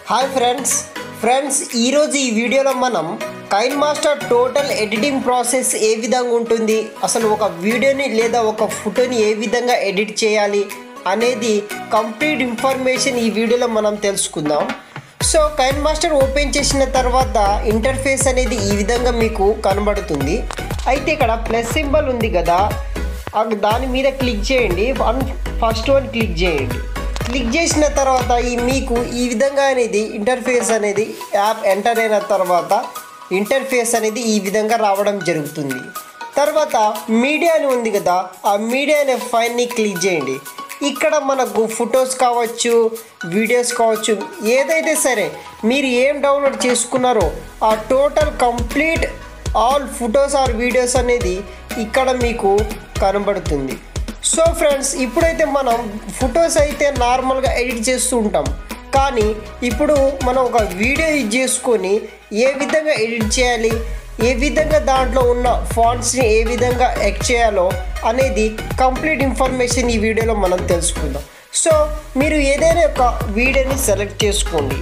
hi friends friends ఈరోజు ఈ వీడియోలో మనం KineMaster total editing process ఏ విధంగా ఉంటుంది అసలు ఒక వీడియోని లేదా ఒక ఫోటోని ఏ విధంగా ఎడిట్ చేయాలి అనేది కంప్లీట్ ఇన్ఫర్మేషన్ ఈ వీడియోలో మనం తెలుసుకుందాం సో కైన్ మాస్టర్ ఓపెన్ చేసిన తర్వాత ఇంటర్ఫేస్ అనేది ఈ విధంగా మీకు కనబడుతుంది అయితే ఇక్కడ ప్లస్ సింబల్ ఉంది కదా ఆ- దాని మీద క్లిక్ చేయండి వన్ ఫస్ట్ వన్ క్లిక్ చేయండి క్లిక్ చేసిన తర్వాత ఈ మీకు ఈ విధంగా అనేది ఇంటర్ఫేస్ అనేది యాప్ ఎంటర్ అయిన తర్వాత ఇంటర్ఫేస్ అనేది ఈ విధంగా రావడం జరుగుతుంది తర్వాత మీడియా అని ఉంది కదా ఆ మీడియా అనే ఫైల్ని క్లిక్ చేయండి ఇక్కడ మనకు ఫొటోస్ కావచ్చు వీడియోస్ కావచ్చు ఏదైతే సరే మీరు ఏం డౌన్లోడ్ చేసుకున్నారో ఆ total complete all photos or videos అనేది ఇక్కడ మీకు కనబడుతుంది సో ఫ్రెండ్స్ ఇప్పుడైతే మనం ఫొటోస్ అయితే నార్మల్గా ఎడిట్ చేస్తూ ఉంటాం కానీ ఇప్పుడు మనం ఒక వీడియో యూజ్ చేసుకొని ఏ విధంగా ఎడిట్ చేయాలి ఏ విధంగా దాంట్లో ఉన్న ఫాంట్స్ని ఏ విధంగా ఎక్ చేయాలో అనేది కంప్లీట్ ఇన్ఫర్మేషన్ ఈ వీడియోలో మనం తెలుసుకుందాం సో మీరు ఏదైనా ఒక వీడియోని సెలెక్ట్ చేసుకోండి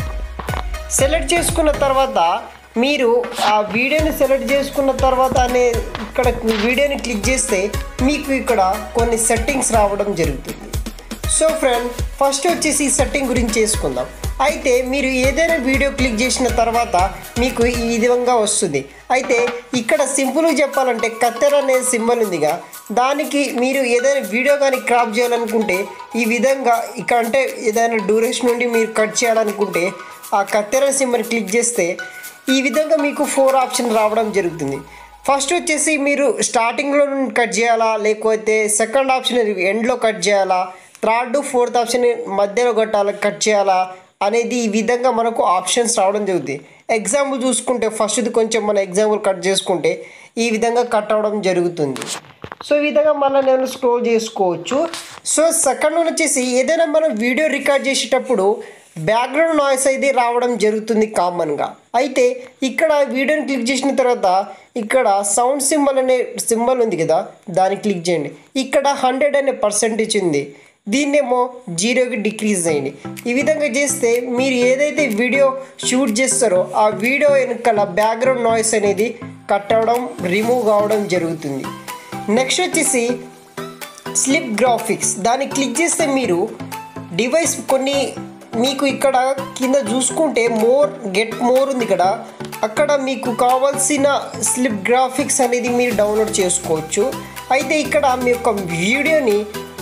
సెలెక్ట్ చేసుకున్న తర్వాత మీరు ఆ వీడియోని సెలెక్ట్ చేసుకున్న తర్వాత అనే ఇక్కడ వీడియోని క్లిక్ చేస్తే మీకు ఇక్కడ కొన్ని సెట్టింగ్స్ రావడం జరుగుతుంది సో ఫ్రెండ్ ఫస్ట్ వచ్చేసి ఈ సెట్టింగ్ గురించి చేసుకుందాం అయితే మీరు ఏదైనా వీడియో క్లిక్ చేసిన తర్వాత మీకు ఈ విధంగా వస్తుంది అయితే ఇక్కడ సింపుల్గా చెప్పాలంటే కత్తెర అనే సింబల్ ఉందిగా దానికి మీరు ఏదైనా వీడియో కానీ క్రాప్ చేయాలనుకుంటే ఈ విధంగా ఇక్కడ అంటే ఏదైనా డ్యూరేషన్ నుండి మీరు కట్ చేయాలనుకుంటే ఆ కత్తెర సింబల్ క్లిక్ చేస్తే ఈ విధంగా మీకు ఫోర్ ఆప్షన్ రావడం జరుగుతుంది ఫస్ట్ వచ్చేసి మీరు స్టార్టింగ్లో నుండి కట్ చేయాలా లేకపోతే సెకండ్ ఆప్షన్ ఎండ్లో కట్ చేయాలా థర్డ్ ఫోర్త్ ఆప్షన్ మధ్యలో కట్టాలా కట్ చేయాలా అనేది ఈ విధంగా మనకు ఆప్షన్స్ రావడం జరుగుతుంది ఎగ్జాంపుల్ చూసుకుంటే ఫస్ట్ది కొంచెం మన ఎగ్జాంపుల్ కట్ చేసుకుంటే ఈ విధంగా కట్ అవ్వడం జరుగుతుంది సో ఈ విధంగా మళ్ళీ నేను స్క్రోల్ చేసుకోవచ్చు సో సెకండ్ వన్ వచ్చేసి ఏదైనా మనం వీడియో రికార్డ్ చేసేటప్పుడు బ్యాక్గ్రౌండ్ నాయిస్ అయితే రావడం జరుగుతుంది కామన్గా అయితే ఇక్కడ వీడియోని క్లిక్ చేసిన తర్వాత ఇక్కడ సౌండ్ సింబల్ అనే సింబల్ ఉంది కదా దాన్ని క్లిక్ చేయండి ఇక్కడ హండ్రెడ్ అనే పర్సెంటేజ్ ఉంది దీన్నేమో జీరోకి డిక్రీజ్ చేయండి ఈ విధంగా చేస్తే మీరు ఏదైతే వీడియో షూట్ చేస్తారో ఆ వీడియో వెనకాల బ్యాక్గ్రౌండ్ నాయిస్ అనేది కట్ అవ్వడం రిమూవ్ కావడం జరుగుతుంది నెక్స్ట్ వచ్చేసి స్లిప్ గ్రాఫిక్స్ దాన్ని క్లిక్ చేస్తే మీరు డివైస్ కొన్ని మీకు ఇక్కడ కింద చూసుకుంటే మోర్ గెట్ మోర్ ఉంది ఇక్కడ అక్కడ మీకు కావాల్సిన స్లిప్ గ్రాఫిక్స్ అనేది మీరు డౌన్లోడ్ చేసుకోవచ్చు అయితే ఇక్కడ మీ యొక్క వీడియోని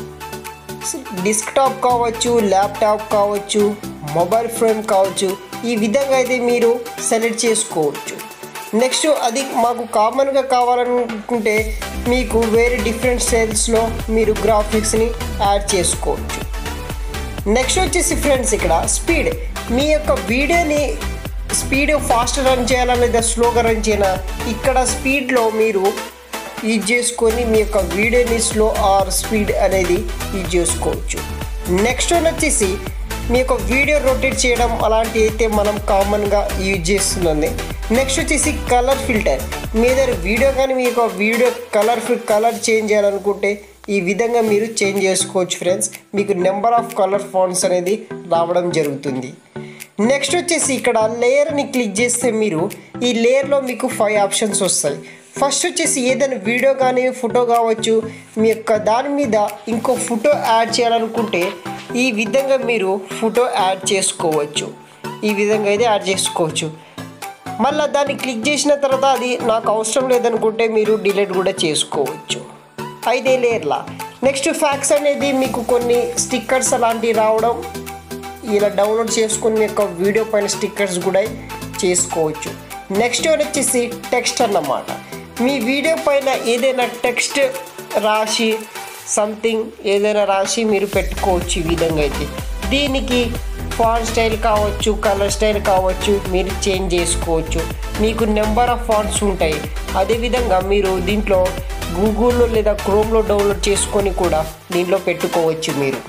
డెస్క్టాప్ కావచ్చు ల్యాప్టాప్ కావచ్చు మొబైల్ ఫ్రేమ్ కావచ్చు ఈ విధంగా అయితే మీరు సెలెక్ట్ చేసుకోవచ్చు నెక్స్ట్ అది మాకు కామన్గా కావాలనుకుంటే మీకు వేరే డిఫరెంట్ స్టైల్స్లో మీరు గ్రాఫిక్స్ని యాడ్ చేసుకోవచ్చు నెక్స్ట్ వచ్చేసి ఫ్రెండ్స్ ఇక్కడ స్పీడ్ మీ యొక్క వీడియోని స్పీడ్ ఫాస్ట్ రన్ చేయాలా లేదా స్లోగా రన్ చేయాలా ఇక్కడ స్పీడ్లో మీరు యూజ్ చేసుకొని మీ యొక్క వీడియోని స్లో ఆర్ స్పీడ్ అనేది యూజ్ చేసుకోవచ్చు నెక్స్ట్ వన్ వచ్చేసి మీ యొక్క వీడియో రొటేట్ చేయడం అలాంటి అయితే మనం కామన్గా యూజ్ చేస్తుంది నెక్స్ట్ వచ్చేసి కలర్ ఫిల్టర్ మీ దగ్గర వీడియో కానీ మీ యొక్క వీడియో కలర్ కలర్ చేంజ్ చేయాలనుకుంటే ఈ విధంగా మీరు చేంజ్ చేసుకోవచ్చు ఫ్రెండ్స్ మీకు నెంబర్ ఆఫ్ కలర్ ఫాంట్స్ అనేది రావడం జరుగుతుంది నెక్స్ట్ వచ్చేసి ఇక్కడ లేయర్ని క్లిక్ చేస్తే మీరు ఈ లేయర్లో మీకు ఫైవ్ ఆప్షన్స్ వస్తాయి ఫస్ట్ వచ్చేసి ఏదైనా వీడియో కానీ ఫోటో కావచ్చు మీ యొక్క దాని మీద ఇంకో ఫోటో యాడ్ చేయాలనుకుంటే ఈ విధంగా మీరు ఫోటో యాడ్ చేసుకోవచ్చు ఈ విధంగా అయితే యాడ్ చేసుకోవచ్చు మళ్ళీ దాన్ని క్లిక్ చేసిన తర్వాత అది నాకు అవసరం లేదనుకుంటే మీరు డిలీట్ కూడా చేసుకోవచ్చు అయితే లేర్లా నెక్స్ట్ ఫ్యాక్స్ అనేది మీకు కొన్ని స్టిక్కర్స్ అలాంటివి రావడం ఇలా డౌన్లోడ్ చేసుకుని మీ యొక్క వీడియో పైన స్టిక్కర్స్ కూడా చేసుకోవచ్చు నెక్స్ట్ వన్ వచ్చేసి టెక్స్ట్ అన్నమాట మీ వీడియో పైన ఏదైనా టెక్స్ట్ రాసి సంథింగ్ ఏదైనా రాసి మీరు పెట్టుకోవచ్చు ఈ విధంగా అయితే దీనికి ఫాంట్ స్టైల్ కావచ్చు కలర్ స్టైల్ కావచ్చు మీరు చేంజ్ చేసుకోవచ్చు మీకు నెంబర్ ఆఫ్ ఫాంట్స్ ఉంటాయి అదేవిధంగా మీరు దీంట్లో గూగుల్లో లేదా క్రోమ్లో డౌన్లోడ్ చేసుకొని కూడా దీంట్లో పెట్టుకోవచ్చు మీరు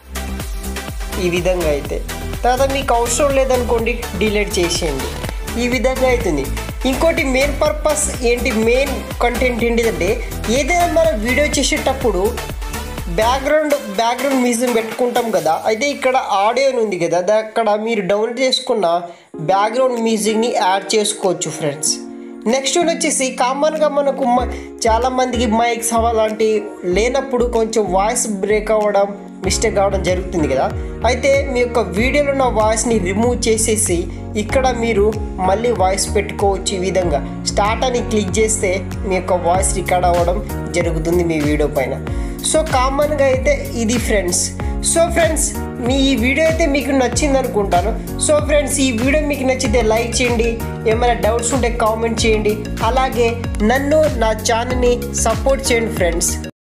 ఈ విధంగా అయితే తర్వాత మీకు అవసరం లేదనుకోండి డిలీట్ చేసేయండి ఈ విధంగా అవుతుంది ఇంకోటి మెయిన్ పర్పస్ ఏంటి మెయిన్ కంటెంట్ ఏంటిదంటే ఏదైనా మనం వీడియో చేసేటప్పుడు బ్యాక్గ్రౌండ్ బ్యాక్గ్రౌండ్ మ్యూజిక్ పెట్టుకుంటాం కదా అయితే ఇక్కడ ఆడియో అని ఉంది కదా అది అక్కడ మీరు డౌన్లోడ్ చేసుకున్న బ్యాక్గ్రౌండ్ మ్యూజిక్ని యాడ్ చేసుకోవచ్చు ఫ్రెండ్స్ నెక్స్ట్ వన్ వచ్చేసి కామన్గా మనకు మ- చాలా మందికి మైక్స్ అలాంటి లేనప్పుడు కొంచెం వాయిస్ బ్రేక్ అవ్వడం మిస్టేక్ అవ్వడం జరుగుతుంది కదా అయితే మీ యొక్క వీడియోలో ఉన్న వాయిస్ని రిమూవ్ చేసేసి ఇక్కడ మీరు మళ్ళీ వాయిస్ పెట్టుకోవచ్చు ఈ విధంగా స్టార్ట్ అని క్లిక్ చేస్తే మీ యొక్క వాయిస్ రికార్డ్ అవ్వడం జరుగుతుంది మీ వీడియో పైన సో కామన్గా అయితే ఇది ఫ్రెండ్స్ సో ఫ్రెండ్స్ మీ ఈ వీడియో అయితే మీకు నచ్చింది అనుకుంటాను సో ఫ్రెండ్స్ ఈ వీడియో మీకు నచ్చితే లైక్ చేయండి ఏమైనా డౌట్స్ ఉంటే కామెంట్ చేయండి అలాగే నన్ను నా ఛానల్ని సపోర్ట్ చేయండి ఫ్రెండ్స్